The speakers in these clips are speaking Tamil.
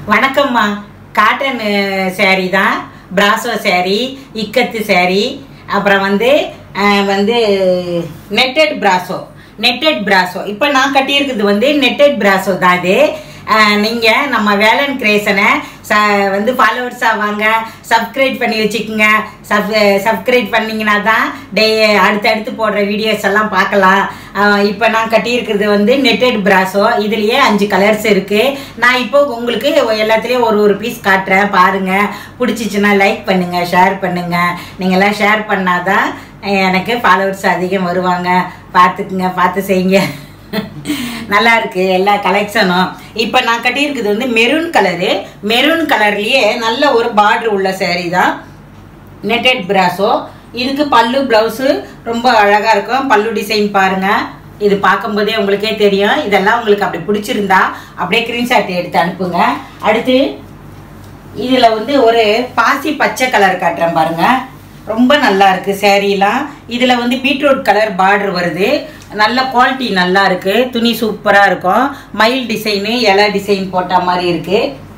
வணக்கம்மா காட்டன் சேரீ தான் பிராசோ சேரீ இக்கத்து சேரீ அப்புறம் வந்து அஹ், வந்து நெட்டட் பிராசோ நெட்டட் பிராசோ இப்போ நான் கட்டியிருக்கிறது வந்து நெட்டட் பிராசோ தான் இது அஹ், நீங்க நம்ம வேலன் கிரேசனை ச வந்து ஃபாலோவர்ஸாக வாங்க சப்ஸ்கிரைப் பண்ணி வச்சுக்கோங்க சப் சப்ஸ்கிரைப் பண்ணீங்கன்னா தான் டே அடுத்தடுத்து போடுற வீடியோஸ் எல்லாம் பார்க்கலாம் இப்போ நான் கட்டியிருக்கிறது வந்து நெட்டட் பிராசோ இதுலேயே அஞ்சு கலர்ஸ் இருக்குது நான் இப்போ உங்களுக்கு எல்லாத்துலேயும் ஒரு ஒரு பீஸ் காட்டுறேன் பாருங்கள் பிடிச்சிச்சின்னா லைக் பண்ணுங்கள் ஷேர் பண்ணுங்கள் நீங்கள்லாம் ஷேர் பண்ணாதான் எனக்கு ஃபாலோவர்ஸ் அதிகம் வருவாங்க பார்த்துக்குங்க பார்த்து செய்யுங்க நல்லா இருக்கு எல்லா கலெக்ஷனும் இப்போ நான் கட்டியிருக்கிறது வந்து மெரூன் கலரு மெரூன் கலர்லேயே நல்ல ஒரு பார்டர் உள்ள saree தான் நெட்டட் பிராசோ இதுக்கு பல்லு ப்ளவுஸு ரொம்ப அழகாக இருக்கும் பல்லு டிசைன் பாருங்கள் இது பார்க்கும்போதே உங்களுக்கே தெரியும் இதெல்லாம் உங்களுக்கு அப்படி பிடிச்சிருந்தா அப்படியே ஸ்க்ரீன்ஷாட் எடுத்து அனுப்புங்க அடுத்து இதில் வந்து ஒரு பாசி பச்சை கலர் காட்டுறேன் பாருங்க ரொம்ப நல்லா இருக்கு சேரீலாம் இதில் வந்து பீட்ரூட் கலர் பார்டர் வருது நல்ல குவாலிட்டி நல்லா இருக்கு துணி சூப்பராக இருக்கும் மயில் டிசைனு இலை டிசைன் போட்ட மாதிரி இருக்கு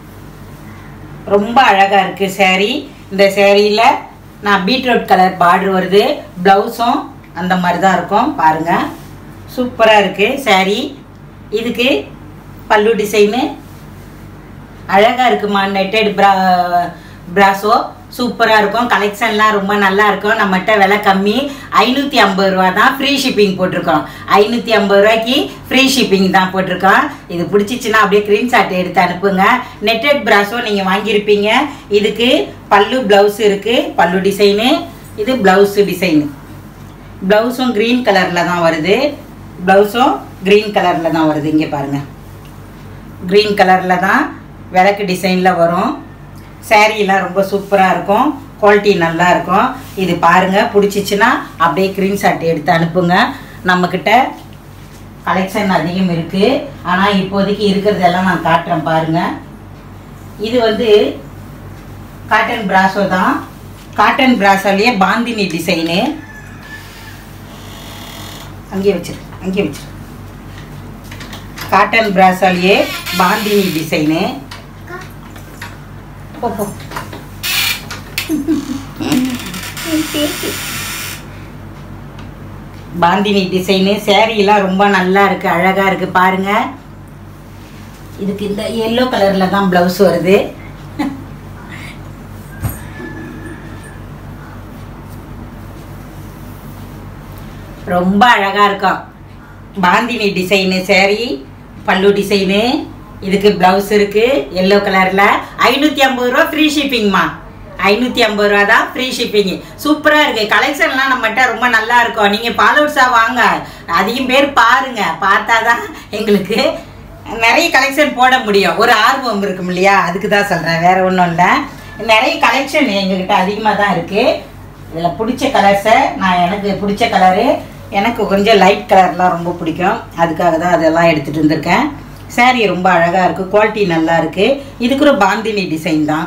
ரொம்ப அழகாக இருக்கு saree இந்த சேரீல நான் பீட்ரூட் கலர் பார்டர் வருது ப்ளவுஸும் அந்த மாதிரி தான் இருக்கும் பாருங்க சூப்பராக இருக்கு saree இதுக்கு பல்லு டிசைனு அழகாக இருக்குமா நெட்டட் பிரா பிராசோ சூப்பராக இருக்கும் கலெக்ஷன்லாம் ரொம்ப நல்லா இருக்கும் நம்மகிட்ட விலை கம்மி ஐநூற்றி ஐம்பது ரூபா தான் ஃப்ரீ ஷிப்பிங் போட்டிருக்கோம் ஐநூற்றி ஐம்பது ரூபாய்க்கு ஃப்ரீ ஷிப்பிங் தான் போட்டிருக்கோம் இது பிடிச்சிச்சின்னா அப்படியே ஸ்க்ரீன்ஷாட் எடுத்து அனுப்புங்க நெட்டட் பிராசோ நீங்கள் வாங்கியிருப்பீங்க இதுக்கு பல்லு ப்ளவுஸ் இருக்குது பல்லு டிசைனு இது ப்ளவுஸு டிசைனு ப்ளவுஸும் க்ரீன் கலரில் தான் வருது ப்ளவுஸும் க்ரீன் கலரில் தான் வருது இங்கே பாருங்கள் க்ரீன் கலரில் தான் விளக்கு டிசைனில் வரும் சாரீலாம் ரொம்ப சூப்பராக இருக்கும் குவாலிட்டி நல்லா இருக்கும் இது பாருங்கள் பிடிச்சிச்சின்னா அப்படியே ஸ்க்ரீன்ஷாட் எடுத்து அனுப்புங்க நம்மக்கிட்ட கலெக்ஷன் அதிகம் இருக்குது ஆனால் இப்போதைக்கு இருக்கிறதெல்லாம் நான் காட்டுறேன் பாருங்கள் இது வந்து காட்டன் பிராசோ தான் காட்டன் பிராசோலேயே பாந்தினி டிசைனு அங்கேயே வச்சிரு அங்கேயே வச்சிரு காட்டன் பிராசாலேயே பாந்தினி டிசைனு போ போ பாந்தினி டிசைனு சேரீலாம் ரொம்ப நல்லா இருக்கு அழகா இருக்கு பாருங்க இதுக்கு இந்த எல்லோ கலர்ல தான் பிளவுஸ் வருது ரொம்ப அழகா இருக்கும் பாந்தினி டிசைனு saree பல்லு டிசைனு இதுக்கு பிளவுஸ் இருக்கு எல்லோ கலர்ல ஐநூத்தி ஐம்பது ரூபா ஃப்ரீ ஷிப்பிங்மா ஐநூத்தி ஐம்பது ரூபா தான் ஃப்ரீ ஷிப்பிங் சூப்பரா இருக்கு கலெக்ஷன்லாம் நம்மகிட்ட ரொம்ப நல்லா இருக்கும் நீங்க ஃபாலோவர்ஸா வாங்க அதிகம் பேர் பாருங்க பார்த்தாதான் எங்களுக்கு நிறைய கலெக்ஷன் போட முடியும் ஒரு ஆர்வம் இருக்கும் இல்லையா அதுக்கு தான் சொல்றேன் வேற ஒன்றும் இல்லை நிறைய கலெக்ஷன் எங்ககிட்ட அதிகமாக தான் இருக்கு இதில் பிடிச்ச கலர்ஸை நான் எனக்கு பிடிச்ச கலரு எனக்கு கொஞ்சம் லைட் கலர்லாம் ரொம்ப பிடிக்கும் அதுக்காக தான் அதெல்லாம் எடுத்துகிட்டு வந்திருக்கேன் saree ரொம்ப அழகாக இருக்குது குவாலிட்டி நல்லா இருக்குது இதுக்கு ஒரு பாந்தினி டிசைன் தான்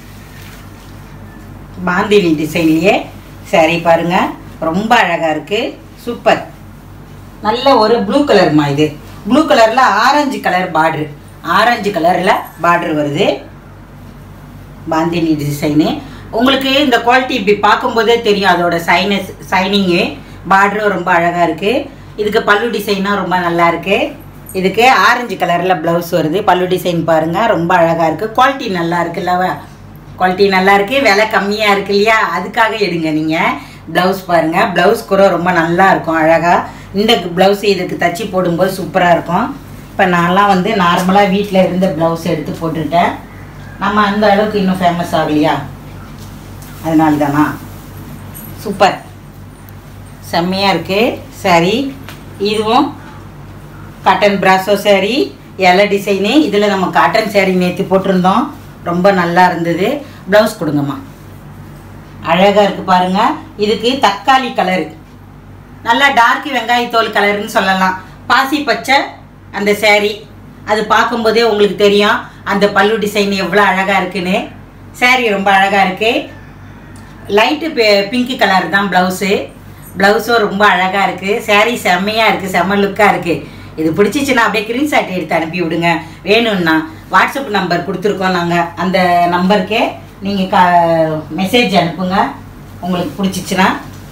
பாந்தினி டிசைன்லேயே saree பாருங்க ரொம்ப அழகாக இருக்குது சூப்பர் நல்ல ஒரு ப்ளூ கலர்மா இது ப்ளூ கலரில் ஆரஞ்சு கலர் பார்ட்ரு ஆரஞ்சு கலரில் பார்டர் வருது பாந்தினி டிசைனு உங்களுக்கு இந்த குவாலிட்டி இப்படி பார்க்கும்போதே தெரியும் அதோட சைனஸ் சைனிங்கு பார்டரும் ரொம்ப அழகாக இருக்குது இதுக்கு பல்லு டிசைனும் ரொம்ப நல்லா இருக்குது இதுக்கு ஆரஞ்சு கலரில் ப்ளவுஸ் வருது பல்லு டிசைன் பாருங்கள் ரொம்ப அழகாக இருக்குது குவாலிட்டி நல்லா இருக்குல்லவ குவாலிட்டி நல்லா இருக்குது விலை கம்மியாக இருக்கு இல்லையா அதுக்காக எடுங்க நீங்கள் ப்ளவுஸ் பாருங்கள் ப்ளவுஸ் கூட ரொம்ப நல்லா இருக்கும் அழகாக இந்த ப்ளவுஸ் இதுக்கு தச்சு போடும்போது சூப்பராக இருக்கும் இப்போ நான்லாம் வந்து நார்மலாக வீட்டில் இருந்த ப்ளவுஸ் எடுத்து போட்டுட்டேன் நம்ம அந்த அளவுக்கு இன்னும் ஃபேமஸ் ஆகலையா அதனால தானா சூப்பர் செம்மையாக இருக்குது saree இதுவும் காட்டன் பிராசோ saree இலை டிசைனு இதில் நம்ம காட்டன் saree நேற்று போட்டிருந்தோம் ரொம்ப நல்லா இருந்தது ப்ளவுஸ் கொடுங்கம்மா அழகாக இருக்குது பாருங்க இதுக்கு தக்காளி கலரு நல்லா டார்க் வெங்காயத்தோல் கலர்னு சொல்லலாம் பாசி பச்சை அந்த saree அது பார்க்கும்போதே உங்களுக்கு தெரியும் அந்த பல்லு டிசைன் எவ்வளோ அழகாக இருக்குன்னு saree ரொம்ப அழகாக இருக்குது லைட்டு பிங்க் கலர் தான் ப்ளவுஸு ப்ளவுஸும் ரொம்ப அழகாக இருக்குது saree செம்மையாக இருக்குது செம்ம லுக்காக இருக்குது இது பிடிச்சிச்சுன்னா அப்படியே ஸ்க்ரீன்ஷாட் எடுத்து அனுப்பி விடுங்க வேணும்னா வாட்ஸ்அப் நம்பர் கொடுத்துருக்கோம் நாங்கள் அந்த நம்பருக்கே நீங்கள் க மெசேஜ் அனுப்புங்க உங்களுக்கு பிடிச்சிச்சுன்னா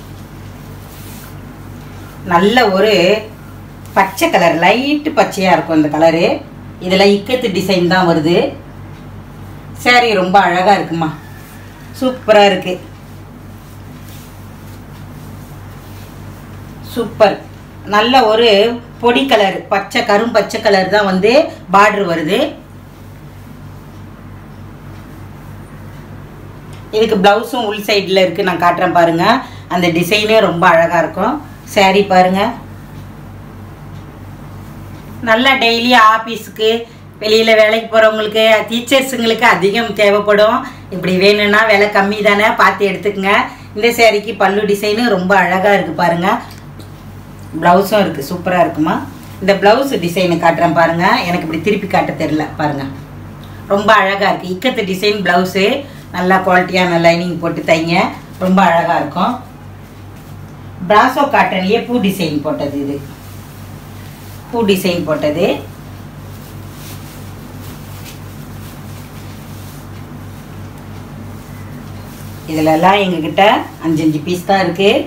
நல்ல ஒரு பச்சை கலர் லைட்டு பச்சையாக இருக்கும் இந்த கலரு இதில் இக்கத்து டிசைன் தான் வருது சாரி ரொம்ப அழகாக இருக்குமா சூப்பராக இருக்கு சூப்பர் நல்ல ஒரு பொடி கலர் பச்சை கரும் பச்சை கலர் தான் வந்து பார்டர் வருது இதுக்கு ப்ளவுஸும் உள் சைடில் இருக்குது நான் காட்டுறேன் பாருங்கள் அந்த டிசைனே ரொம்ப அழகாக இருக்கும் saree பாருங்கள் நல்லா டெய்லி ஆஃபீஸுக்கு வெளியில் வேலைக்கு போகிறவங்களுக்கு டீச்சர்ஸுங்களுக்கு அதிகம் தேவைப்படும் இப்படி வேணும்னா விலை கம்மி தானே பார்த்து எடுத்துக்கங்க இந்த சேரீக்கு பல்லு டிசைனு ரொம்ப அழகாக இருக்குது பாருங்கள் ப்ளவுஸும் இருக்குது சூப்பராக இருக்குமா இந்த ப்ளவுஸ் டிசைனை காட்டுறேன் பாருங்கள் எனக்கு இப்படி திருப்பி காட்ட தெரில பாருங்கள் ரொம்ப அழகாக இருக்குது இக்கத்து டிசைன் ப்ளவுஸு நல்லா குவாலிட்டியான லைனிங் போட்டு தைங்க ரொம்ப அழகாக இருக்கும் பிராசோ காட்டன்லேயே பூ டிசைன் போட்டது இது பூ டிசைன் போட்டது இதிலெல்லாம் எங்ககிட்ட அஞ்சு அஞ்சு பீஸ் தான் இருக்குது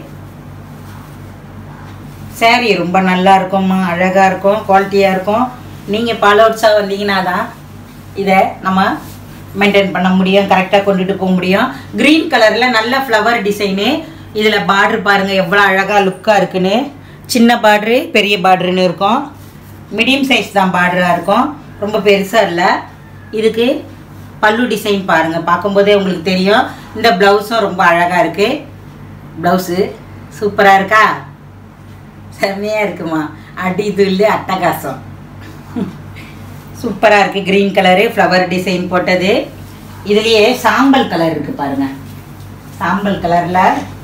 saree ரொம்ப நல்லா இருக்கும்மா அழகாக இருக்கும் குவாலிட்டியாக இருக்கும் நீங்கள் ஃபாலோவர்ஸாக வந்தீங்கன்னா தான் இதை நம்ம மெயின்டைன் பண்ண முடியும் கரெக்டாக கொண்டுட்டு போக முடியும் க்ரீன் கலரில் நல்ல ஃப்ளவர் டிசைனு இதில் பார்டர் பாருங்கள் எவ்வளோ அழகாக லுக்காக இருக்குன்னு சின்ன பார்ட்ரு பெரிய பார்டருன்னு இருக்கும் மீடியம் சைஸ் தான் பார்டராக இருக்கும் ரொம்ப பெருசாக இல்லை இதுக்கு பல்லு டிசைன் பாருங்கள் பார்க்கும்போதே உங்களுக்கு தெரியும் இந்த ப்ளவுஸும் ரொம்ப அழகாக இருக்குது ப்ளவுஸு சூப்பராக இருக்கா செம்மையாக இருக்குமா அடி துள்ளு அட்டகாசம் சூப்பராக இருக்குது க்ரீன் கலரு ஃப்ளவர் டிசைன் போட்டது இதுலேயே சாம்பல் கலர் இருக்குது பாருங்கள் சாம்பல் கலரில்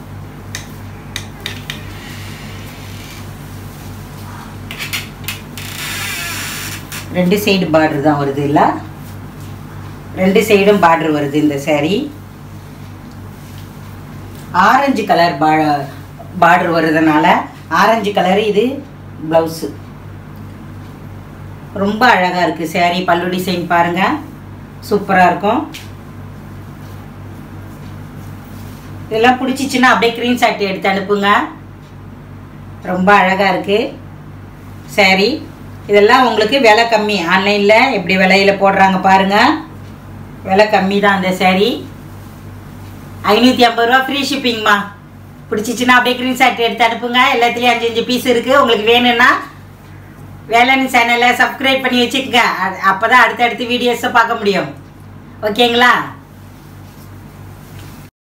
ரெண்டு சைடு பார்டர் தான் வருது இல்லை ரெண்டு சைடும் பார்டர் வருது இந்த saree ஆரஞ்சு கலர் பா பார்டர் வருதுனால ஆரஞ்சு கலர் இது ப்ளவுஸு ரொம்ப அழகாக இருக்குது saree பல்லு டிசைன் பாருங்கள் சூப்பராக இருக்கும் இதெல்லாம் பிடிச்சிச்சின்னா அப்படியே ஸ்க்ரீன்ஷாட் எடுத்து அனுப்புங்க ரொம்ப அழகாக இருக்குது saree இதெல்லாம் உங்களுக்கு விலை கம்மி ஆன்லைனில் எப்படி விலையில போடுறாங்க பாருங்கள் விலை கம்மி தான் அந்த saree ஐநூற்றி ஐம்பது ரூபா ஃப்ரீ ஷிப்பிங்மா பிடிச்சிச்சின்னா அப்படியே ஸ்க்ரீன்ஷாட் எடுத்து அனுப்புங்க எல்லாத்துலேயும் அஞ்சு அஞ்சு பீஸ் இருக்குது உங்களுக்கு வேணும்னா வேலன் சேனலை சப்ஸ்கிரைப் பண்ணி வச்சுக்கோங்க அப்போ தான் அடுத்தடுத்து வீடியோஸை பார்க்க முடியும் ஓகேங்களா